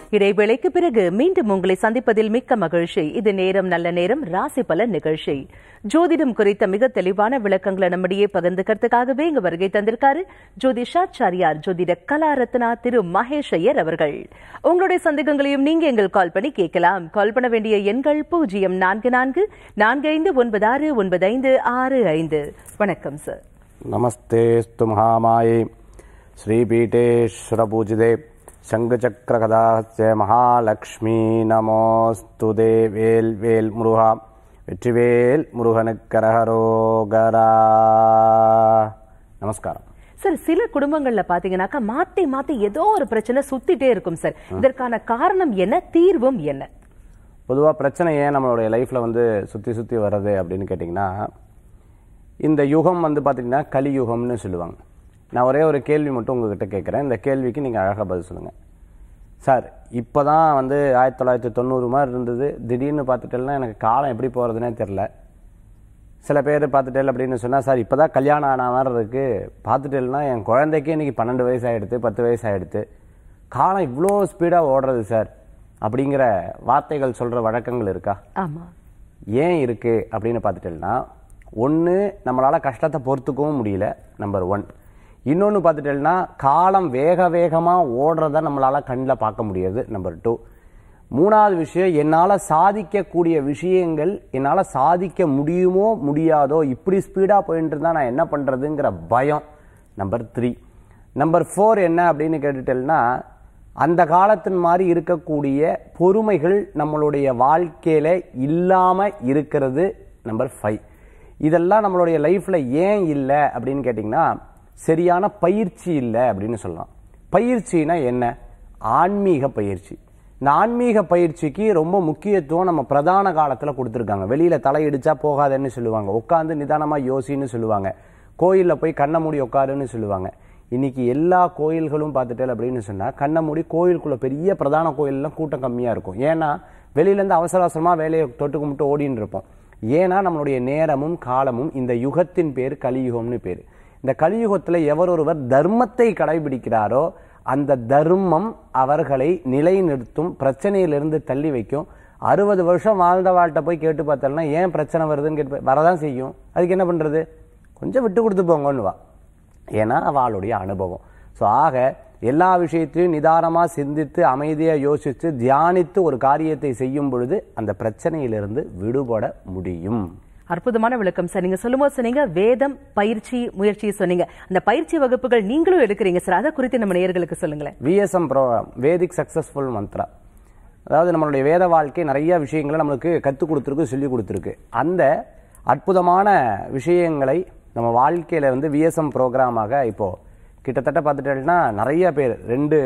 இடைவேளைக்கு பிறகு மீண்டும் உங்களை சந்திப்பதில் மிக்க மகிழ்ச்சி இது நேரம் நல்ல நேரம் ராசி பலன் நிகழ்ச்சி ஜோதிடம் குறித்த மிக தெளிவான விளக்கங்களை நம்மிடையே பகிர்ந்துக்கிறதுக்காகவே இங்கு வருகை தந்திருக்காரு ஜோதிஷாச்சாரியார் ஜோதிட கலாரத்னா திரு மகேஷ் ஐயர் அவர்கள் உங்களுடைய சந்தேகங்களையும் நீங்க எங்கள் கால் பண்ணி கேட்கலாம் கால் பண்ண வேண்டிய எண்கள் பூஜ்ஜியம் நான்கு நான்கு நான்கு ஐந்து ஒன்பது ஆறு ஒன்பது ஐந்து ஆறு ஐந்து வணக்கம் சார் नमस्तेऽस्तु महामाये श्रीपीठेश्वरपूजिते शङ्खचक्रकदास्य महालक्ष्मी நமோஸ்து வேல் வேல் முருகா வெற்றிவேல் முருகனுக்கரகரோகரா நமஸ்காரம் சார் சில குடும்பங்கள்ல பாத்தீங்கன்னாக்கா மாத்தி மாத்தி ஏதோ ஒரு பிரச்சனை சுத்திட்டே இருக்கும் சார் இதற்கான காரணம் என்ன தீர்வும் என்ன பொதுவாக பிரச்சனை ஏன் நம்மளுடைய லைஃப்பில் வந்து சுற்றி சுற்றி வர்றது அப்படின்னு கேட்டிங்கன்னா இந்த யுகம் வந்து பார்த்திங்கன்னா கலியுகம்னு சொல்லுவாங்க நான் ஒரே ஒரு கேள்வி மட்டும் உங்ககிட்ட கேட்குறேன் இந்த கேள்விக்கு நீங்கள் அழகாக பதில் சொல்லுங்கள் சார் இப்போ தான் வந்து ஆயிரத்தி தொள்ளாயிரத்தி தொண்ணூறு மாதிரி இருந்தது திடீர்னு பார்த்துட்டேன்னா எனக்கு காலம் எப்படி போகிறதுனே தெரில சில பேர் பார்த்துட்டேல் அப்படின்னு சொன்னால் சார் இப்போ தான் கல்யாணம் ஆன மாதிரி இருக்குது பார்த்துட்டேல்னா என் குழந்தைக்கே இன்றைக்கி பன்னெண்டு வயசு ஆகிடுது பத்து வயசு ஆகிடுது காலம் இவ்வளோ ஸ்பீடாக ஓடுறது சார் அப்படிங்கிற வார்த்தைகள் சொல்கிற வழக்கங்கள் இருக்கா ஆமா ஏன் இருக்குது அப்படின்னு பார்த்துட்டேன்னா ஒன்று நம்மளால் கஷ்டத்தை பொறுத்துக்கவும் முடியல நம்பர் ஒன் இன்னொன்று பார்த்துட்டேன்னா காலம் வேக வேகமாக ஓடுறத நம்மளால் கண்ணில் பார்க்க முடியாது நம்பர் டூ மூணாவது விஷயம் என்னால் சாதிக்கக்கூடிய விஷயங்கள் என்னால் சாதிக்க முடியுமோ முடியாதோ இப்படி ஸ்பீடாக போயிட்டு இருந்தா நான் என்ன பண்ணுறதுங்கிற பயம் நம்பர் த்ரீ நம்பர் ஃபோர் என்ன அப்படின்னு கேட்டுட்டேன்னா அந்த காலத்தின் மாதிரி இருக்கக்கூடிய பொறுமைகள் நம்மளுடைய வாழ்க்கையில இல்லாம இருக்கிறது நம்பர் ஃபைவ் இதெல்லாம் நம்மளுடைய லைஃப்ல ஏன் இல்லை அப்படின்னு கேட்டிங்கன்னா சரியான பயிற்சி இல்லை அப்படின்னு சொல்லலாம் பயிற்சினா என்ன ஆன்மீக பயிற்சி இந்த ஆன்மீக பயிற்சிக்கு ரொம்ப முக்கியத்துவம் நம்ம பிரதான காலத்தில் கொடுத்துருக்காங்க வெளியில் தலையிடிச்சா போகாதன்னு சொல்லுவாங்க உட்காந்து நிதானமாக யோசின்னு சொல்லுவாங்க கோயிலில் போய் கண்ணை மூடி உட்காருன்னு சொல்லுவாங்க இன்னைக்கு எல்லா கோயில்களும் பார்த்துட்டேன் அப்படின்னு சொன்னால் கண்ணை மூடி கோயிலுக்குள்ள பெரிய பிரதான கோயிலெலாம் கூட்டம் கம்மியாக இருக்கும் ஏன்னா வெளியிலேருந்து அவசர அவசரமாக வேலையை தொட்டு கும்பிட்டு ஓடின்னு இருப்போம் ஏன்னா நம்மளுடைய நேரமும் காலமும் இந்த யுகத்தின் பேர் கலியுகம்னு பேர் இந்த கலியுகத்தில் எவர் ஒருவர் தர்மத்தை கடைபிடிக்கிறாரோ அந்த தர்மம் அவர்களை நிலைநிறுத்தும் பிரச்சனையிலிருந்து தள்ளி வைக்கும் அறுபது வருஷம் வாழ்ந்த வாழ்கிட்ட போய் கேட்டு பார்த்தோம்னா ஏன் பிரச்சனை வருதுன்னு கேட்டு வரதான் செய்யும் அதுக்கு என்ன பண்ணுறது கொஞ்சம் விட்டு கொடுத்து போங்கன்னு வா ஏன்னா அவளுடைய அனுபவம் ஸோ ஆக எல்லா விஷயத்தையும் நிதானமாக சிந்தித்து அமைதியாக யோசித்து தியானித்து ஒரு காரியத்தை செய்யும் பொழுது அந்த பிரச்சனையிலிருந்து விடுபட முடியும் அற்புதமான விளக்கம் சார் நீங்க சொல்லும்போது சொன்னீங்க வேதம் பயிற்சி முயற்சி சொன்னீங்க அந்த பயிற்சி வகுப்புகள் நீங்களும் எடுக்கிறீங்க சார் அதை குறித்து நம்ம நேயர்களுக்கு சொல்லுங்களேன் VSM program Vedic successful mantra அதாவது நம்மளுடைய வேத வாழ்க்கை நிறைய விஷயங்களை நம்மளுக்கு கற்றுக் கொடுத்துருக்கு சொல்லி கொடுத்துருக்கு அந்த அற்புதமான விஷயங்களை நம்ம வாழ்க்கையில வந்து விஎஸ்எம் ப்ரோக்ராமாக இப்போ கிட்டத்தட்ட பார்த்துட்டேன்னா நிறைய பேர் ரெண்டு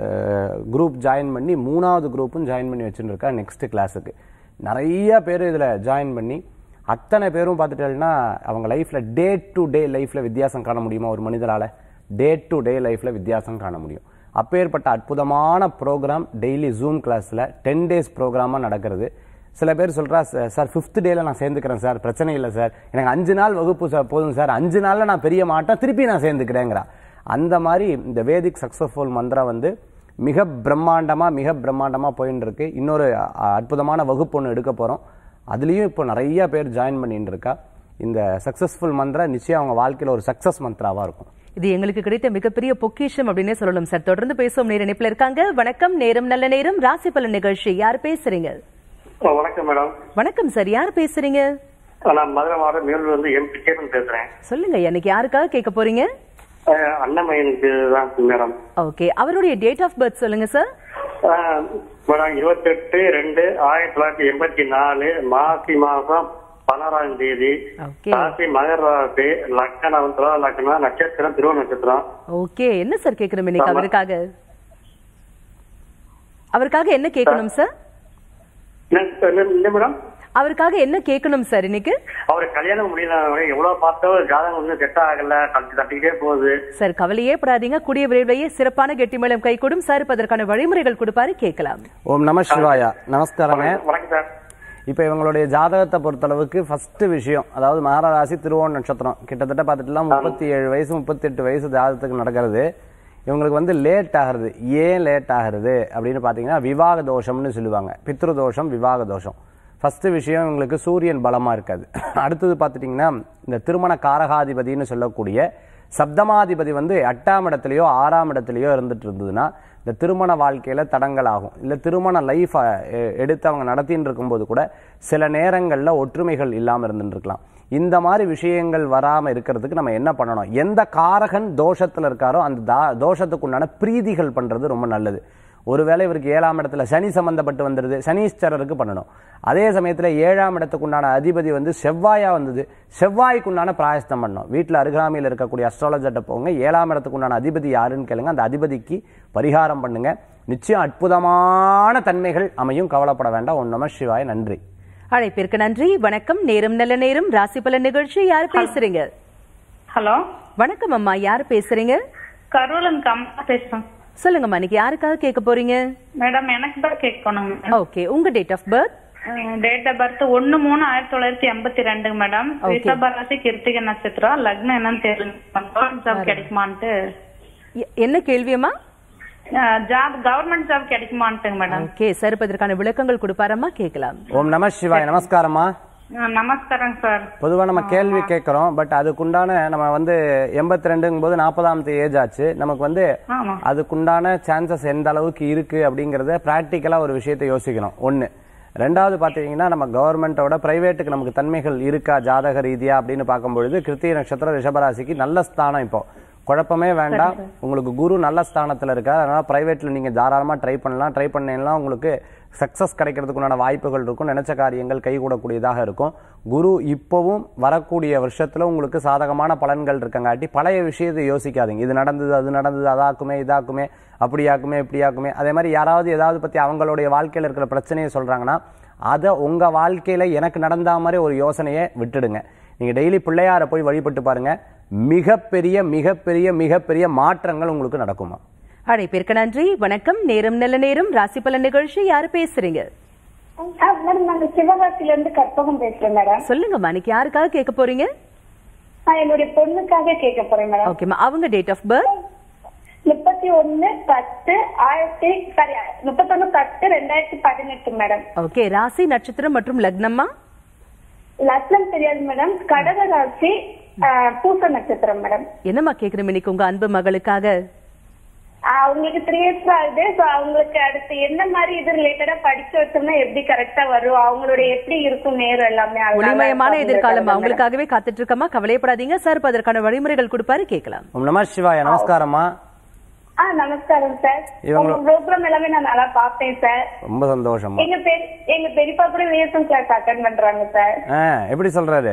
குரூப் ஜாயின் பண்ணி மூணாவது குரூப்பும் ஜாயின் பண்ணி வச்சுருக்கா நெக்ஸ்ட் கிளாஸுக்கு நிறைய பேர் இதில் ஜாயின் பண்ணி அத்தனை பேரும் பார்த்துட்டேன்னா அவங்க லைஃப்பில் டே டு டே லைஃப்பில் வித்தியாசம் காண முடியுமா ஒரு மனிதரால் டே டு டே லைஃப்பில் வித்தியாசம் காண முடியும் அப்பேற்பட்ட அற்புதமான ப்ரோக்ராம் டெய்லி ஜூம் கிளாஸில் டென் டேஸ் ப்ரோக்ராமாக நடக்கிறது சில பேர் சொல்கிறா சார் ஃபிஃப்த் டேல நான் சேர்ந்துக்கிறேன் சார் பிரச்சனை இல்லை சார் எனக்கு அஞ்சு நாள் வகுப்பு சார் போதும் சார் அஞ்சு நாளில் நான் பெரிய மாட்டேன் திருப்பி நான் சேர்ந்துக்கிறேங்கிறா அந்த மாதிரி இந்த வேதிக் சக்ஸஸ்ஃபுல் மந்திரா வந்து மிக பிரம்மாண்டமாக மிக பிரம்மாண்டமாக போயின்னு இருக்கு இன்னொரு அ, அற்புதமான வகுப்பு ஒன்று எடுக்க போகிறோம் அதுலேயும் இப்போ நிறைய பேர் ஜாயின் பண்ணிட்டு இருக்கா இந்த சக்ஸஸ்ஃபுல் மந்திரா நிச்சயம் அவங்க வாழ்க்கையில் ஒரு சக்ஸஸ் மந்த்ராவாக இருக்கும் இது எங்களுக்கு கிடைத்த மிகப்பெரிய பொக்கிஷம் அப்படின்னே சொல்லணும் சார் தொடர்ந்து பேசுவோம் நேர இணைப்புல இருக்காங்க வணக்கம் நேரம் நல்ல நேரம் ராசி பலன் நிகழ்ச்சி யார் பேசுறீங்க ஆ, வணக்கம் மேடம் வணக்கம் சார் யார் பேசுறீங்க ஆ, நான் மதுரை மாவட்டம் மேலூர் வந்து எம்பி கேபன் பேசுறேன் சொல்லுங்க எனக்கு யாருக்காக கேட்க போறீங்க ஆ, அண்ணமையனுக்கு தான் மேடம் ஓகே அவருடைய டேட் ஆஃப் பர்த் சொல்லுங்க சார் ஆ, மேடம் இருபத்தெட்டு ரெண்டு ஆயிரத்தி தொள்ளாயிரத்தி எண்பத்தி நாலு மாசி மாசம் பதினாறாம் தேதி ஓகே ராசி மகர ராசி லக்கணம் துலா லக்கணம் நட்சத்திரம் திருவ நட்சத்திரம் ஓகே என்ன சார் கேட்கணும் இன்னைக்கு அவருக்காக அவருக்காக என்ன கேட்கணும் சார் என்ன- என்ன என்ன மேடம் அவருக்காக என்ன கேட்கணும் சார் இன்னைக்கு அவரு கல்யாணம் முடியல எவ்வளவு பார்த்தோ ஜாதகம் வந்து செட் ஆகல தட்டி தட்டிக்கிட்டே போகுது சார் கவலையே படாதீங்க கூடிய விரைவிலேயே சிறப்பான கெட்டி மேளம் கை கூடும் சார் இப்ப அதற்கான வழிமுறைகள் கொடுப்பாரு கேட்கலாம் ஓம் நம சிவாயா நமஸ்காரங்க வணக்கம் சார் இப்போ இவங்களுடைய ஜாதகத்தை பொறுத்தளவுக்கு ஃபர்ஸ்ட் விஷயம் அதாவது மகர ராசி திருவோண நட்சத்திரம் கிட்டத்தட்ட பார்த்துட்டுலாம் முப்பத்தி ஏழு வயசு முப்பத்தி எட்டு வயசு ஜாதகத்துக்கு நடக்கிறது இவங்களுக்கு வந்து லேட் ஆகிறது ஏன் லேட் ஆகிறது அப்படின்னு பார்த்தீங்கன்னா விவாக தோஷம்னு சொல்லுவாங்க பித்ரு தோஷம் விவாக தோஷம் ஃபர்ஸ்ட் விஷயம் இவங்களுக்கு சூரியன் பலமா இருக்காது அடுத்தது பார்த்துட்டிங்கன்னா இந்த திருமண காரகாதிபதினு சொல்லக்கூடிய சப்தமாதிபதி வந்து எட்டாம் இடத்துலயோ ஆறாம் இடத்துலயோ இருந்துட்டு இருந்ததுன்னா இந்த திருமண வாழ்க்கையில தடங்கள் ஆகும் இல்ல திருமண லைஃப் எடுத்து அவங்க நடத்தின்னு இருக்கும்போது கூட சில நேரங்கள்ல ஒற்றுமைகள் இல்லாம இருந்துட்டு இருக்கலாம் இந்த மாதிரி விஷயங்கள் வராம இருக்கிறதுக்கு நம்ம என்ன பண்ணணும் எந்த காரகன் தோஷத்துல இருக்காரோ அந்த தா- தோஷத்துக்கு உண்டான பிரீதிகள் பண்றது ரொம்ப நல்லது ஒருவேளை இவருக்கு ஏழாம் இடத்துல சனி சம்பந்தப்பட்டு வந்துடுது சனீஸ்வரருக்கு பண்ணணும் அதே சமயத்துல ஏழாம் இடத்துக்கு உண்டான அதிபதி வந்து செவ்வாயா வந்தது செவ்வாய்க்கு உண்டான பிராயஸ்தம் பண்ணணும் வீட்டில் அருகாமையில் இருக்கக்கூடிய அஸ்ட்ராலஜர்கிட்ட போங்க ஏழாம் இடத்துக்கு உண்டான அதிபதி யாருன்னு கேளுங்க அந்த அதிபதிக்கு பரிகாரம் பண்ணுங்க நிச்சயம் அற்புதமான தன்மைகள் அமையும் கவலைப்பட வேண்டாம் ஒன் நம சிவாய நன்றி அழைப்பிற்கு நன்றி வணக்கம் நேரம் நல்ல நேரம் ராசி பலன் நிகழ்ச்சி யார் பேசுறீங்க ஹலோ வணக்கம் அம்மா யார் பேசுறீங்க கரூலன் கம்மா பேசுறேன் சொல்லுங்கம்மா இன்னைக்கு யாருக்காக கேட்க போறீங்க மேடம் எனக்கு தான் கேட்கணும் ஓகே உங்க date of birth date of birth ஒன்னு மூணு ஆயிரத்தி தொள்ளாயிரத்தி எண்பத்தி ரெண்டுங்க மேடம் Okay. ரிஷபராசி கிருத்திகை நட்சத்திரம் லக்னம் என்னன்னு தெரியுங்க ஜாப் கிடைக்குமான்ட்டு என்ன கேள்வியம்மா ஜாப் கவர்மெண்ட் ஜாப் கிடைக்குமான்ட்டுங்க மேடம் ஓகே சார் இப்ப இதற்கான விளக்கங்கள் கொடுப்பாரம்மா கேட்கலாம் ஓம் நம சிவாய நமஸ்காரம்மா நமஸ்காரம் சார் பொதுவா நம்ம கேள்வி கேட்கறோம் பட் அதுக்குண்டான நம்ம வந்து எண்பத்தி ரெண்டுங்கும் போது நாற்பதாம் ஏஜ் ஆச்சு நமக்கு வந்து ஆமா அதுக்குண்டான சான்சஸ் எந்த அளவுக்கு இருக்கு அப்படிங்கறத பிராக்டிக்கலா ஒரு விஷயத்தை யோசிக்கணும் ஒண்ணு ரெண்டாவது பாத்தீங்கன்னா நம்ம கவர்மெண்டோட பிரைவேட்டுக்கு நமக்கு தன்மைகள் இருக்கா ஜாதக ரீதியா அப்படின்னு பார்க்கும்பொழுது கிருத்திய நட்சத்திரம் ரிஷபராசிக்கு நல்ல ஸ்தானம் இப்போ குழப்பமே வேண்டாம் உங்களுக்கு குரு நல்ல ஸ்தானத்துல இருக்கார் அதனால பிரைவேட்ல நீங்க தாராளமா ட்ரை பண்ணலாம் ட்ரை பண்ணீங்கன்னா உங்களுக்கு சக்சஸ் கிடைக்கிறதுக்கு உண்டான வாய்ப்புகள் இருக்கும் நினைச்ச காரியங்கள் கைகூடக்கூடியதாக இருக்கும் குரு இப்பவும் வரக்கூடிய வருஷத்துல உங்களுக்கு சாதகமான பலன்கள் இருக்கங்காட்டி பழைய விஷயத்தை யோசிக்காதீங்க இது நடந்தது அது நடந்தது அதாக்குமே இதாக்குமே அப்படியாக்குமே இப்படியாக்குமே அதே மாதிரி யாராவது ஏதாவது பத்தி அவங்களுடைய வாழ்க்கையில இருக்கிற பிரச்சனையை சொல்றாங்கன்னா அதை உங்க வாழ்க்கையில எனக்கு நடந்த மாதிரி ஒரு யோசனையை விட்டுடுங்க நீங்க டெய்லி பிள்ளையார போய் வழிபட்டு பாருங்க மிகப்பெரிய மிகப்பெரிய மிகப்பெரிய மாற்றங்கள் உங்களுக்கு நடக்குமா அழைப்பிற்கு நன்றி வணக்கம் நேரம் நல்ல நேரம் ராசி பலன் நிகழ்ச்சி யார் பேசுறீங்க ஆ, மேடம் நாங்க சிவகாசில இருந்து கற்பகம் பேசுறேன் மேடம் சொல்லுங்கம்மா இன்னைக்கு யாருக்காக கேட்க போறீங்க நான் என்னுடைய பொண்ணுக்காக கேட்க போறேன் மேடம் ஓகேம்மா அவங்க டேட் ஆஃப் பர்த் முப்பத்தி ஒண்ணு பத்து ஆயிரத்தி சாரி முப்பத்தொன்னு பத்து ரெண்டாயிரத்தி பதினெட்டு மேடம் ஓகே ராசி நட்சத்திரம் மற்றும் லக்னம்மா லக்னம் தெரியாது மேடம் கடக ராசி ஆ, பூச நட்சத்திரம் மேடம் என்னம்மா கேக்குறோம் இன்னைக்கு உங்க அன்பு மகளுக்காக ஆ, அவங்களுக்கு த்ரீ இயர்ஸ் ஆகுது சோ அவங்களுக்கு அடுத்து என்ன மாதிரி இது ரிலேட்டடா படிச்சு வச்சோம்னா எப்படி கரெக்டா வரும் அவங்களுடைய எப்படி இருக்கும் நேரம் எல்லாமே அதனால ஒளிமயமான அவங்களுக்காக எதிர்காலம் மேடம். அவங்களுக்காகவே காத்துட்டு இருக்கமா கவலைப்படாதீங்க சார் இப்ப அதற்கான வழிமுறைகள் கொடுப்பாரு கேட்கலாம் ஓம் நம சிவாய நமஸ்காரம்மா ஆ நமஸ்காரம் சார் இவங்க- உங்க ப்ரோக்ராம் எல்லாமே நான் நல்லா பார்த்தேன் சார் ரொம்ப சந்தோஷமா எங்க பெரிய எங்க பெரியப்பா கூட விஎஸ்எம் கிளாஸ் அட்டன் பண்றாங்க சார் ஆ, எப்படி சொல்றாரு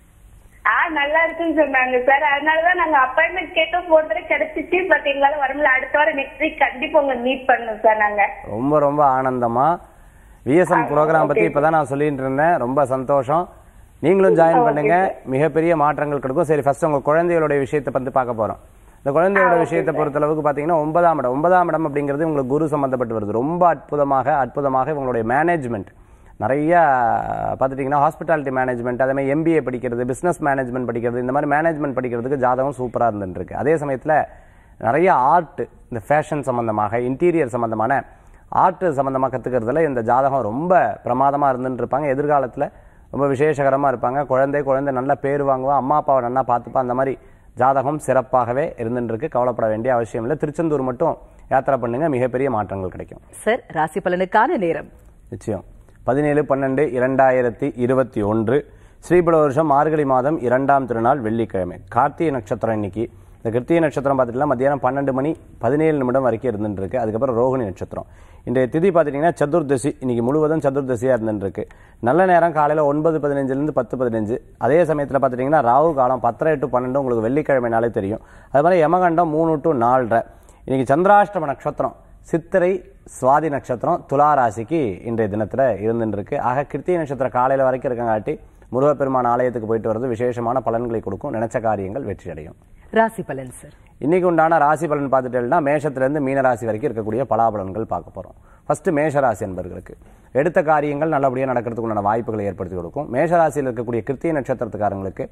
ஆ நல்லா இருக்குன்னு சொன்னாங்க சார் அதனாலதான் நாங்க அப்பாயின்மெண்ட் கேட்டோம் போன தடவை கிடைச்சிச்சு பட் எங்களால வர முடியல அடுத்த வாரம் நெக்ஸ்ட் வீக் கண்டிப்பா உங்க மீட் பண்ணணும் சார் நாங்க ரொம்ப ரொம்ப ஆனந்தமா விஎஸ்எம் ப்ரோக்ராம் பத்தி இப்பதான் நான் சொல்லிட்டு இருந்தேன் ரொம்ப சந்தோஷம் நீங்களும் ஜாயின் பண்ணுங்க மிகப்பெரிய மாற்றங்கள் கிடைக்கும் சரி ஃபர்ஸ்ட் உங்க குழந்தைகளுடைய விஷயத்தை பத்தி பார்க்க போறோம் இந்த குழந்தையோட விஷயத்தை பொறுத்தளவுக்கு பாத்தீங்கன்னா ஒன்பதாம் இடம் ஒன்பதாம் இடம் அப்படிங்கிறது உங்களுக்கு குரு சம்பந்தப்பட்டு வருது ரொம்ப அற்புதமாக அற்புதமாக இவங்களுடைய மேனேஜ்மெண்ட் நிறைய பார்த்துட்டிங்கன்னா ஹாஸ்பிட்டாலிட்டி மேனேஜ்மெண்ட் அதே மாதிரி எம்பிஏ படிக்கிறது பிசினஸ் மேனேஜ்மெண்ட் படிக்கிறது இந்த மாதிரி மேனேஜ்மெண்ட் படிக்கிறதுக்கு ஜாதகம் சூப்பராக இருந்துட்டு இருக்கு அதே சமயத்தில் நிறைய ஆர்ட் இந்த ஃபேஷன் சம்பந்தமாக இன்டீரியர் சம்பந்தமான ஆர்ட் சம்பந்தமாக கற்றுக்கிறதுல இந்த ஜாதகம் ரொம்ப பிரமாதமாக இருந்துட்டு இருப்பாங்க எதிர்காலத்தில் ரொம்ப விசேஷகரமாக இருப்பாங்க குழந்தை குழந்தை நல்ல பேர் வாங்குவா அம்மா அப்பாவை நல்லா பார்த்துப்பா அந்த மாதிரி ஜாதகம் சிறப்பாகவே இருந்துட்டு இருக்கு கவலைப்பட வேண்டிய அவசியம் இல்லை திருச்செந்தூர் மட்டும் யாத்திரை பண்ணுங்க மிகப்பெரிய மாற்றங்கள் கிடைக்கும் சார் ராசி பலனுக்கான நேரம் நிச்சயம் பதினேழு பன்னெண்டு இரண்டாயிரத்தி இருபத்தி ஒன்று ஸ்ரீபல வருஷம் மார்கழி மாதம் இரண்டாம் திருநாள் வெள்ளிக்கிழமை கார்த்திகை நட்சத்திரம் இன்னைக்கு இந்த கிருத்திகை நட்சத்திரம் பார்த்துட்டுலாம் மத்தியானம் பன்னெண்டு மணி பதினேழு நிமிடம் வரைக்கும் இருந்துட்டு இருக்கு அதுக்கப்புறம் ரோகிணி நட்சத்திரம் இன்றைய திதி பார்த்துட்டிங்கன்னா சதுர்தசி இன்னைக்கு முழுவதும் சதுர்தசியாக இருந்துட்டு இருக்கு நல்ல நேரம் காலையில் ஒன்பது பதினஞ்சுலேருந்து பத்து பதினஞ்சு அதே சமயத்தில் பார்த்துட்டிங்கன்னா ராகு காலம் பத்தரை டு பன்னெண்டு உங்களுக்கு வெள்ளிக்கிழமைனாலே தெரியும் அது மாதிரி யமகண்டம் மூணு டு நாலரை இன்னைக்கு சந்திராஷ்டம நட்சத்திரம் சித்திரை சுவாதி நட்சத்திரம் துலா ராசிக்கு இன்றைய தினத்துல இருந்துட்டு இருக்கு ஆக கிருத்திகை நட்சத்திரம் காலையில வரைக்கும் இருக்கங்காட்டி முருகப்பெருமான் ஆலயத்துக்கு போயிட்டு வர்றது விசேஷமான பலன்களை கொடுக்கும் நினைச்ச காரியங்கள் வெற்றி அடையும் ராசி பலன் சார் இன்னைக்கு உண்டான ராசி பலன் பார்த்துட்டேன்னா மேஷத்திலிருந்து மீன ராசி வரைக்கும் இருக்கக்கூடிய பலாபலன்கள் பார்க்க போறோம் ஃபர்ஸ்ட் மேஷராசி என்பவர்களுக்கு எடுத்த காரியங்கள் நல்லபடியாக நடக்கிறதுக்கு உண்டான வாய்ப்புகளை ஏற்படுத்தி கொடுக்கும் மேஷராசியில் இருக்கக்கூடிய கிருத்திய நட்சத்திரத்துக்காரங்களுக்கு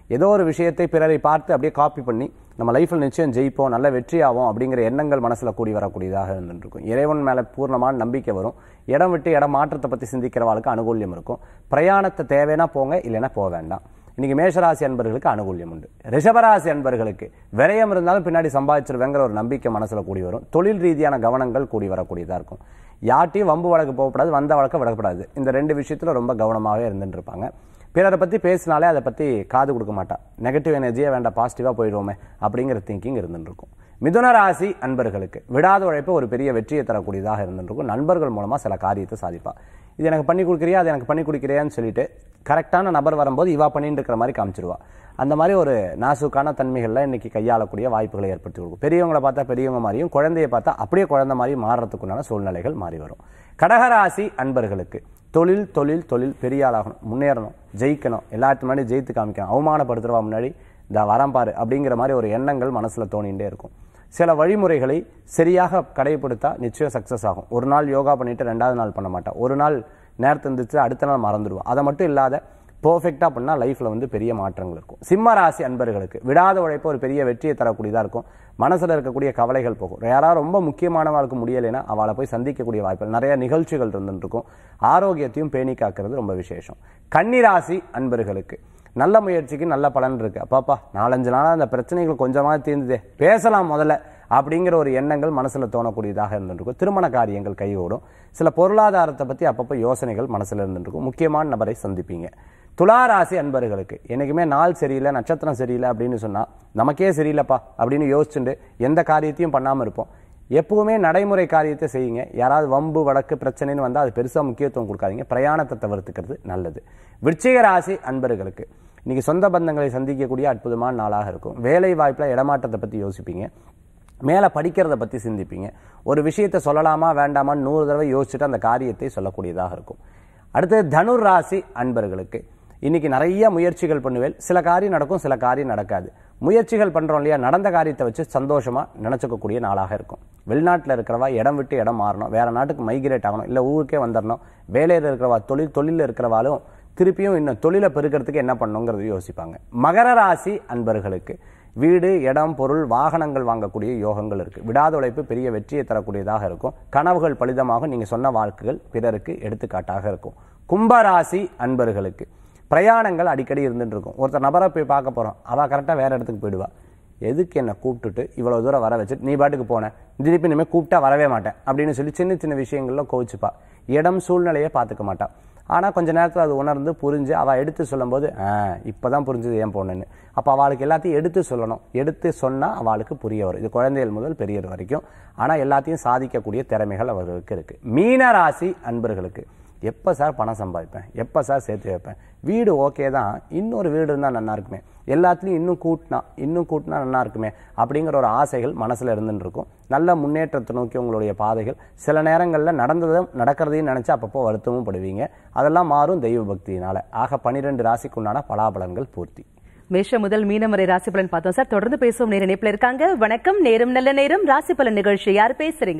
ஏதோ ஒரு விஷயத்தை பிறரை பார்த்து அப்படியே காப்பி பண்ணி நம்ம லைஃப்பில் நிச்சயம் ஜெயிப்போம் நல்ல வெற்றி ஆகும் அப்படிங்கிற எண்ணங்கள் மனசுல கூடி வரக்கூடியதாக இருந்துருக்கும் இறைவன் மேல பூர்ணமான நம்பிக்கை வரும் இடம் விட்டு இடம் மாற்றத்தை பத்தி சிந்திக்கிறவாளுக்கு அனுகூல்யம் இருக்கும் பிரயாணத்தை தேவைன்னா போங்க இல்லைன்னா போக வேண்டாம் இன்னைக்கு மேஷராசி அன்பர்களுக்கு அனுகூல்யம் உண்டு ரிஷபராசி அன்பர்களுக்கு விரயம் இருந்தாலும் பின்னாடி சம்பாதிச்சிருவேங்கிற ஒரு நம்பிக்கை மனசுல கூடி வரும் தொழில் ரீதியான கவனங்கள் கூடி வரக்கூடியதா இருக்கும் யார்ட்டையும் வம்பு வழக்கு போகக்கூடாது வந்த வழக்கு விடக்கூடாது இந்த ரெண்டு விஷயத்துல ரொம்ப கவனமாகவே இருந்துட்டு இருப்பாங்க பிறரை பத்தி பேசினாலே அதை பத்தி காது கொடுக்க மாட்டா நெகட்டிவ் எனர்ஜியே வேண்டாம் பாசிட்டிவா போயிடுவோமே அப்படிங்கிற திங்கிங் இருந்துட்டு இருக்கும் மிதுன ராசி அன்பர்களுக்கு விடாத உழைப்பு ஒரு பெரிய வெற்றியை தரக்கூடியதாக இருந்துட்டு இருக்கும் நண்பர்கள் மூலமா சில காரியத்தை சாதிப்பா இது எனக்கு பண்ணி கொடுக்குறியா அது எனக்கு பண்ணி கொடுக்குறியான்னு சொல்லிட்டு கரெக்டான நபர் வரும்போது இவா பண்ணிட்டு இருக்கிற மாதிரி காமிச்சிருவா அந்த மாதிரி ஒரு நாசுக்கான தன்மைகள்ல இன்னைக்கு கையாளக்கூடிய வாய்ப்புகளை ஏற்படுத்தி கொடுக்கும் பெரியவங்களை பார்த்தா பெரியவங்க மாதிரியும் குழந்தையை பார்த்தா அப்படியே குழந்தை மாதிரி மாறுறதுக்குண்டான சூழ்நிலைகள் மாறி வரும் கடகராசி அன்பர்களுக்கு தொழில் தொழில் தொழில் பெரிய ஆளாகணும் முன்னேறணும் ஜெயிக்கணும் எல்லாத்து முன்னாடி ஜெயித்து காமிக்கணும் அவமானப்படுத்துறவா முன்னாடி இந்த வரம் பாரு அப்படிங்கிற மாதிரி ஒரு எண்ணங்கள் மனசுல தோணிகிட்டே இருக்கும் சில வழிமுறைகளை சரியாக கடைபிடித்தா நிச்சயம் சக்சஸ் ஆகும் ஒரு நாள் யோகா பண்ணிட்டு ரெண்டாவது நாள் பண்ண மாட்டா ஒரு நாள் நேரத்து இருந்துச்சு அடுத்த நாள் மறந்துடுவோம் அதை மட்டும் இல்லாத பர்ஃபெக்டாக பண்ணால் லைஃப்பில் வந்து பெரிய மாற்றங்கள் இருக்கும் சிம்ம ராசி அன்பர்களுக்கு விடாத உழைப்பு ஒரு பெரிய வெற்றியை தரக்கூடியதாக இருக்கும் மனசில் இருக்கக்கூடிய கவலைகள் போகும் யாராவது ரொம்ப முக்கியமானவளுக்கு முடியலைன்னா அவளை போய் சந்திக்கக்கூடிய வாய்ப்புகள் நிறைய நிகழ்ச்சிகள் இருந்துட்டு இருக்கும் ஆரோக்கியத்தையும் பேணி காக்கிறது ரொம்ப விசேஷம் கன்னிராசி அன்பர்களுக்கு நல்ல முயற்சிக்கு நல்ல பலன் இருக்கு அப்பாப்பா நாலஞ்சு நாளா அந்த பிரச்சனைகள் கொஞ்சமாக தீர்ந்ததே பேசலாம் முதல்ல அப்படிங்கிற ஒரு எண்ணங்கள் மனசுல தோணக்கூடியதாக இருந்துருக்கும் திருமண காரியங்கள் கைகூடும் சில பொருளாதாரத்தை பத்தி அப்பப்போ யோசனைகள் மனசுல இருந்துருக்கும் முக்கியமான நபரை சந்திப்பீங்க துலா ராசி அன்பர்களுக்கு என்னைக்குமே நாள் சரியில்லை நட்சத்திரம் சரியில்லை அப்படின்னு சொன்னா நமக்கே சரியில்லைப்பா அப்படின்னு யோசிச்சுட்டு எந்த காரியத்தையும் பண்ணாம இருப்போம் எப்பவுமே நடைமுறை காரியத்தை செய்யுங்க யாராவது வம்பு வழக்கு பிரச்சனைன்னு வந்தால் அது பெருசாக முக்கியத்துவம் கொடுக்காதீங்க பிரயாணத்தை தவிர்த்துக்கிறது நல்லது விருச்சிக ராசி அன்பர்களுக்கு இன்னைக்கு சொந்த பந்தங்களை சந்திக்கக்கூடிய அற்புதமான நாளாக இருக்கும் வேலை வாய்ப்பில் இடமாற்றத்தை பற்றி யோசிப்பீங்க மேலே படிக்கிறத பற்றி சிந்திப்பீங்க ஒரு விஷயத்தை சொல்லலாமா வேண்டாமான்னு நூறு தடவை யோசிச்சுட்டு அந்த காரியத்தை சொல்லக்கூடியதாக இருக்கும் அடுத்தது தனுர் ராசி அன்பர்களுக்கு இன்னைக்கு நிறைய முயற்சிகள் பண்ணுவேன் சில காரியம் நடக்கும் சில காரியம் நடக்காது முயற்சிகள் பண்றோம் இல்லையா நடந்த காரியத்தை வச்சு சந்தோஷமா நினைச்சுக்கக்கூடிய நாளாக இருக்கும் வெளிநாட்டில் இருக்கிறவா இடம் விட்டு இடம் மாறணும் வேற நாட்டுக்கு மைக்ரேட் ஆகணும் இல்லை ஊருக்கே வந்துடணும் வேலையில் இருக்கிறவா தொழில் தொழிலில் இருக்கிறவாலும் திருப்பியும் இன்னும் தொழிலை பெருக்கிறதுக்கு என்ன பண்ணுங்கிறது யோசிப்பாங்க மகர ராசி அன்பர்களுக்கு வீடு இடம் பொருள் வாகனங்கள் வாங்கக்கூடிய யோகங்கள் இருக்கு விடாத உழைப்பு பெரிய வெற்றியை தரக்கூடியதாக இருக்கும் கனவுகள் பலிதமாக நீங்க சொன்ன வாழ்க்கைகள் பிறருக்கு எடுத்துக்காட்டாக இருக்கும் கும்பராசி அன்பர்களுக்கு பிரயாணங்கள் அடிக்கடி இருந்துட்டு இருக்கும் ஒருத்தர் நபரை போய் பார்க்க போறோம் அவ கரெக்டா வேற இடத்துக்கு போயிடுவா எதுக்கு என்ன கூப்பிட்டுட்டு இவ்வளவு தூரம் வர வச்சுட்டு நீ பாட்டுக்கு போன திருப்பி இனிமேல் கூப்பிட்டா வரவே மாட்டேன் அப்படின்னு சொல்லி சின்ன சின்ன விஷயங்கள்ல கோவிச்சுப்பா இடம் சூழ்நிலையை பார்த்துக்க மாட்டா ஆனா கொஞ்ச நேரத்துல அது உணர்ந்து புரிஞ்சு அவ எடுத்து சொல்லும்போது ஆ இப்பதான் புரிஞ்சது ஏன் போனேன்னு அப்ப அவளுக்கு எல்லாத்தையும் எடுத்து சொல்லணும் எடுத்து சொன்னா அவளுக்கு புரிய வரும் இது குழந்தைகள் முதல் பெரியவர் வரைக்கும் ஆனா எல்லாத்தையும் சாதிக்கக்கூடிய திறமைகள் அவர்களுக்கு இருக்கு மீன ராசி அன்பர்களுக்கு எப்போ சார் பணம் சம்பாதிப்பேன் எப்போ சார் சேர்த்து வைப்பேன் வீடு ஓகே தான் இன்னொரு வீடு இருந்தால் நல்லா இருக்குமே எல்லாத்துலேயும் இன்னும் கூட்டினா இன்னும் கூட்டினா நல்லா இருக்குமே அப்படிங்கிற ஒரு ஆசைகள் மனசில் இருந்துட்டு இருக்கும் நல்ல முன்னேற்றத்தை நோக்கி உங்களுடைய பாதைகள் சில நேரங்களில் நடந்ததும் நடக்கிறதையும் நினச்சி அப்பப்போ வருத்தமும் படுவீங்க அதெல்லாம் மாறும் தெய்வ பக்தியினால ஆக பனிரெண்டு ராசிக்குண்டான பலாபலன்கள் பூர்த்தி மேஷ முதல் மீனம் வரை ராசி பலன் பார்த்தோம் சார் தொடர்ந்து பேசுவோம் நேர இணைப்புல இருக்காங்க வணக்கம் நேரம் நல்ல நேரம் ராசி பலன் நிகழ்ச்சி யார் பேசுறீங்க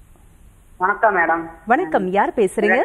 வணக்கம் மேடம் வணக்கம் யார் பேசுறீங்க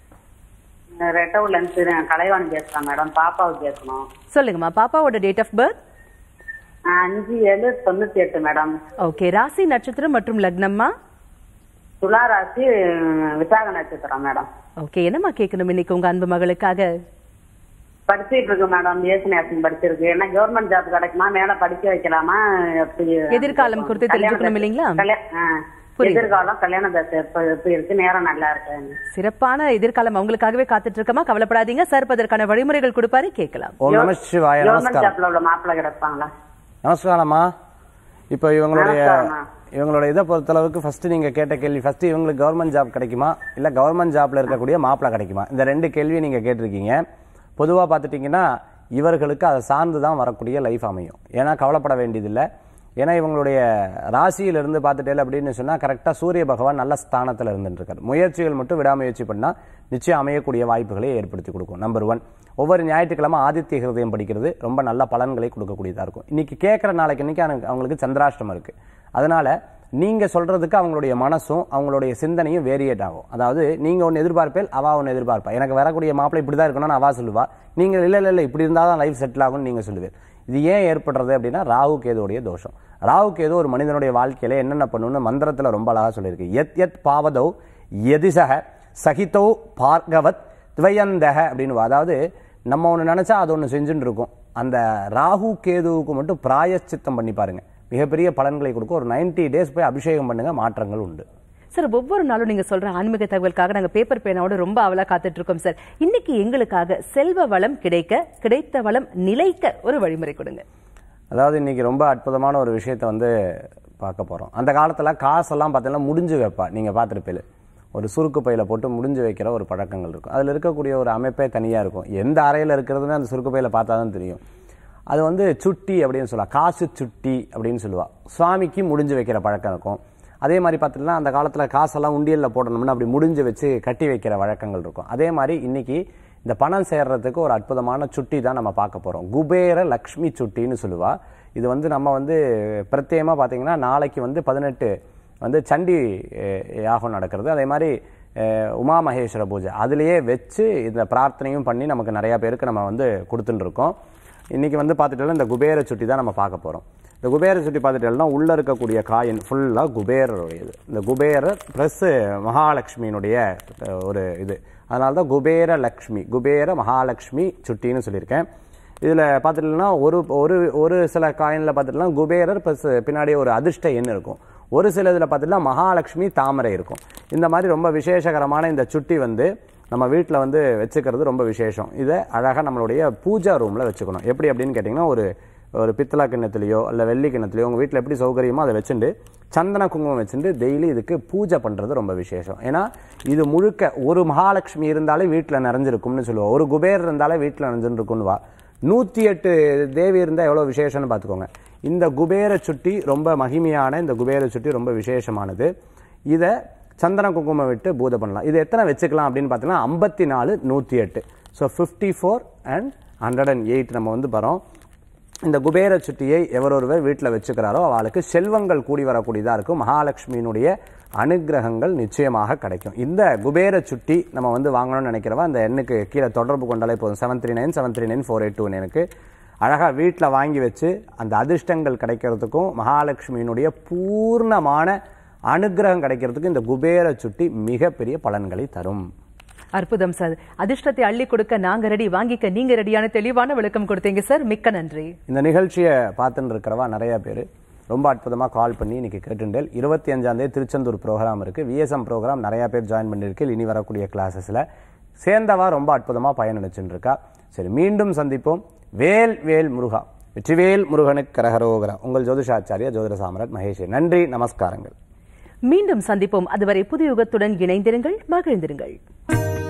ரெட்டவுல இருந்து கலைவாணி பேசுறேன் மேடம் பாப்பாவுக்கு பேசணும் சொல்லுங்கம்மா பாப்பாவோட டேட் ஆஃப் பர்த் அஞ்சு ஏழு தொண்ணூத்தி எட்டு மேடம் ஓகே ராசி நட்சத்திரம் மற்றும் லக்னம்மா துலா ராசி விசாக நட்சத்திரம் மேடம் ஓகே என்னம்மா கேட்கணும் இன்னைக்கு உங்க அன்பு மகளுக்காக படிச்சிட்டு இருக்கு மேடம் பிஎஸ்சி நர்சிங் படிச்சிருக்கு என்ன கவர்மெண்ட் ஜாப் கிடைக்குமா மேல படிக்க வைக்கலாமா எப்படி எதிர்காலம் குறித்து கல்யாண தெரிஞ்சுக்கணும் தசை- இல்லைங்களா? கல்யா- ஆ. புரியுது. எதிர்காலம் கல்யாண தசை எப்ப எப்படி இருக்கு நேரம் நல்லா இருக்கு சிறப்பான எதிர்காலம் அவங்களுக்காகவே காத்துட்டு இருக்கமா கவலைப்படாதீங்க சார் இப்ப அதற்கான வழிமுறைகள் கொடுப்பாரு கேட்கலாம் ஓம் நம சிவாய கவர்மெண்ட் நமஸ்காரம் ஜாப்ல உள்ள மாப்பிள்ளை கிடைப்பாங்களா நமஸ்காரம்மா இப்போ இவங்களுடைய நமஸ்காரம்மா. இவங்களோட இதை பொறுத்தளவுக்கு ஃபர்ஸ்ட் நீங்க கேட்ட கேள்வி ஃபர்ஸ்ட் இவங்களுக்கு கவர்மெண்ட் ஜாப் கிடைக்குமா இல்ல கவர்மெண்ட் ஜாப்ல இருக்கக்கூடிய மாப்பிள்ளை கிடைக்குமா இந்த ரெண்டு கேள்வியை நீங்க கேட்டிருக்கீங்க பொதுவா பார்த்துட்டீங்கன்னா இவர்களுக்கு அதை சார்ந்து தான் வரக்கூடிய லைஃப் அமையும் ஏன்னா கவலைப்பட வேண்டியதில்லை ஏன்னா இவங்களுடைய ராசியில இருந்து பார்த்துட்டே அப்படின்னு சொன்னா கரெக்டா சூரிய பகவான் நல்ல ஸ்தானத்துல இருந்துட்டு இருக்காரு முயற்சிகள் மட்டும் விடாமுயற்சி பண்ணா நிச்சயம் அமையக்கூடிய வாய்ப்புகளை ஏற்படுத்தி கொடுக்கும் நம்பர் ஒன் ஒவ்வொரு ஞாயிற்றுக்கிழமை ஆதித்ய ஹிருதயம் படிக்கிறது ரொம்ப நல்ல பலன்களை கொடுக்கக்கூடியதா இருக்கும் இன்னைக்கு கேட்குற நாளைக்கு இன்னைக்கு அவனுக்கு- அவங்களுக்கு சந்திராஷ்டமம் இருக்கு அதனால நீங்க சொல்றதுக்கு அவங்களுடைய மனசும் அவங்களுடைய சிந்தனையும் வேரியேட் ஆகும் அதாவது நீங்க ஒன்னு எதிர்பார்ப்பேன் அவா ஒன்னு எதிர்பார்ப்பா எனக்கு வரக்கூடிய மாப்பிள்ளை இப்படிதான் இருக்கணும்னு அவா சொல்லுவா நீங்க இல்ல இல்ல இல்ல இப்படி இருந்தாதான் லைஃப் செட்டில் ஆகும்னு நீங்க சொல்லுவீர் இது ஏன் ஏற்படுறது அப்படின்னா ராகு கேதுவுடைய தோஷம் ராகு கேது ஒரு மனிதனுடைய வாழ்க்கையில என்னென்ன பண்ணுன்னு மந்திரத்துல ரொம்ப அழகா சொல்லியிருக்கு எத் எத் பாவதோ எதிசக சகிதோ பார்கவத் துவயந்தக அப்படின்னு அதாவது நம்ம ஒன்று நினைச்சா அது ஒன்று செஞ்சுட்டு இருக்கும் அந்த ராகு கேதுவுக்கு மட்டும் பிராயச்சித்தம் பண்ணி பாருங்க மிகப்பெரிய பலன்களை கொடுக்கும் ஒரு 90 டேஸ் போய் அபிஷேகம் பண்ணுங்க மாற்றங்கள் உண்டு சார் ஒவ்வொரு நாளும் நீங்க சொல்ற ஆன்மீக தகவலுக்காக நாங்க பேப்பர் பேனாவோட ரொம்ப அவலா காத்துட்டு இருக்கோம் சார் இன்னைக்கு எங்களுக்காக செல்வ வளம் கிடைக்க கிடைத்த வளம் நிலைக்க ஒரு வழிமுறை கொடுங்க அதாவது இன்னைக்கு ரொம்ப அற்புதமான ஒரு விஷயத்தை வந்து பார்க்க போறோம் அந்த காலத்துல காசெல்லாம் பார்த்தீங்கன்னா முடிஞ்சு வைப்பா நீங்க பார்த்துருப்பீங்க ஒரு சுருக்கு பையில போட்டு முடிஞ்சு வைக்கிற ஒரு பழக்கங்கள் இருக்கும் அதுல இருக்கக்கூடிய ஒரு அமைப்பே தனியா இருக்கும் எந்த அறையில இருக்கிறதுன்னு அந்த சுருக்கு பையில பார்த்தா தான் தெரியும் அது வந்து சுட்டி அப்படின்னு சொல்லலாம் காசு சுட்டி அப்படின்னு சொல்லுவா சுவாமிக்கு முடிஞ்சு வைக்கிற பழக்கம் இருக்கும் அதே மாதிரி பார்த்துட்டுனா அந்த காலத்தில் காசெல்லாம் உண்டியலில் போடணும்னு அப்படி முடிஞ்சு வச்சு கட்டி வைக்கிற வழக்கங்கள் இருக்கும் அதே மாதிரி இன்னைக்கு இந்த பணம் சேர்றதுக்கு ஒரு அற்புதமான சுட்டி தான் நம்ம பார்க்க போகிறோம் குபேர லக்ஷ்மி சுட்டின்னு சொல்லுவா இது வந்து நம்ம வந்து பிரத்யேகமாக பார்த்தீங்கன்னா நாளைக்கு வந்து பதினெட்டு வந்து சண்டி அஹ், யாகம் நடக்கிறது அதே மாதிரி அஹ், உமா மகேஸ்வர பூஜை அதுலேயே வச்சு இந்த பிரார்த்தனையும் பண்ணி நமக்கு நிறைய பேருக்கு நம்ம வந்து கொடுத்துட்டு இருக்கோம் இன்னைக்கு வந்து பார்த்துட்டோம்னா இந்த குபேர சுட்டி தான் நம்ம பார்க்க போகிறோம் இந்த குபேர சுட்டி பார்த்துட்டோம்னா உள்ளே இருக்கக்கூடிய காயின் ஃபுல்லாக குபேரருடையது இந்த குபேரர் ப்ளஸ் மகாலட்சுமியினுடைய அஹ், ஒரு இது அதனால தான் குபேர லக்ஷ்மி குபேர மகாலட்சுமி சுட்டின்னு சொல்லியிருக்கேன் இதில் பார்த்துட்டோம்னா ஒரு ஒரு ஒரு சில காயினில் பார்த்துட்டோம்னா குபேரர் ப்ளஸ் பின்னாடி ஒரு அதிர்ஷ்ட எண் இருக்கும் ஒரு சில இதில் பார்த்துட்டா மகாலட்சுமி தாமரை இருக்கும் இந்த மாதிரி ரொம்ப விசேஷகரமான இந்த சுட்டி வந்து நம்ம வீட்டில் வந்து வச்சுக்கிறது ரொம்ப விசேஷம் இதை அழகாக நம்மளுடைய பூஜா ரூமில் வச்சுக்கணும் எப்படி அப்படின்னு கேட்டிங்கன்னா ஒரு ஒரு பித்தளை கிண்ணத்துலையோ இல்லை வெள்ளி கிண்ணத்துலையோ உங்கள் வீட்டில் எப்படி சௌகரியமோ அதை வச்சுட்டு சந்தன குங்குமம் வச்சுட்டு டெய்லி இதுக்கு பூஜை பண்ணுறது ரொம்ப விசேஷம் ஏன்னா இது முழுக்க ஒரு மகாலட்சுமி இருந்தாலே வீட்டில் நிறைஞ்சிருக்கும்னு சொல்லுவோம் ஒரு குபேர் இருந்தாலே வீட்டில் நிறைஞ்சிருக்குன்னு வா நூற்றி எட்டு தேவி இருந்தால் எவ்வளோ விசேஷம்னு பார்த்துக்கோங்க இந்த குபேர சுட்டி ரொம்ப மகிமையான இந்த குபேர சுட்டி ரொம்ப விசேஷமானது இதை சந்தன குங்குமம் விட்டு பூஜை பண்ணலாம் இது எத்தனை வச்சுக்கலாம் அப்படின்னு பார்த்தீங்கன்னா ஐம்பத்தி நாலு நூற்றி எட்டு so fifty four and hundred and eight நம்ம வந்து பரோம் இந்த குபேர சுட்டியை எவரொருவர் வீட்டில் வச்சுக்கிறாரோ அவளுக்கு செல்வங்கள் கூடி வரக்கூடியதாக இருக்கும் மகாலட்சுமியினுடைய அனுக்கிரகங்கள் நிச்சயமாக கிடைக்கும் இந்த குபேர சுட்டி நம்ம வந்து வாங்கணும்னு நினைக்கிறவா அந்த எண்ணுக்கு கீழே தொடர்பு கொண்டாலே போதும் seven three nine seven three nine four eight two எனக்கு அழகாக வீட்டில் வாங்கி வச்சு அந்த அதிர்ஷ்டங்கள் கிடைக்கிறதுக்கும் மகாலட்சுமியினுடைய பூர்ணமான அனுக்கிரகம் கிடைக்கிறதுக்கு இந்த குபேர சுட்டி மிகப்பெரிய பலன்களை தரும் அற்புதம் சார் அதிர்ஷ்டத்தை அள்ளி கொடுக்க நாங்க ரெடி வாங்கிக்க நீங்க ரெடியான தெளிவான விளக்கம் கொடுத்தீங்க சார் மிக்க நன்றி இந்த நிகழ்ச்சியை பார்த்துட்டு இருக்கிறவா நிறைய பேர் ரொம்ப அற்புதமாக கால் பண்ணி இன்னைக்கு கேட்டுண்டேல் இருபத்தி அஞ்சாம் தேதி திருச்செந்தூர் ப்ரோக்ராம் இருக்கு விஎஸ்எம் ப்ரோக்ராம் நிறைய பேர் ஜாயின் பண்ணியிருக்கு இனி வரக்கூடிய கிளாஸஸ்ல சேர்ந்தவா ரொம்ப அற்புதமாக பயனளிச்சுட்டு இருக்கா சரி மீண்டும் சந்திப்போம் வேல் வேல் முருகா வெற்றிவேல் முருகனுக்கு கரகரோகரா உங்கள் ஜோதிஷாச்சாரியா ஜோதிட சாம்ராட் மகேஷ் நன்றி நமஸ்காரங்கள் மீண்டும் சந்திப்போம் அதுவரை புது யுகத்துடன் இணைந்திருங்கள் மகிழ்ந்திருங்கள்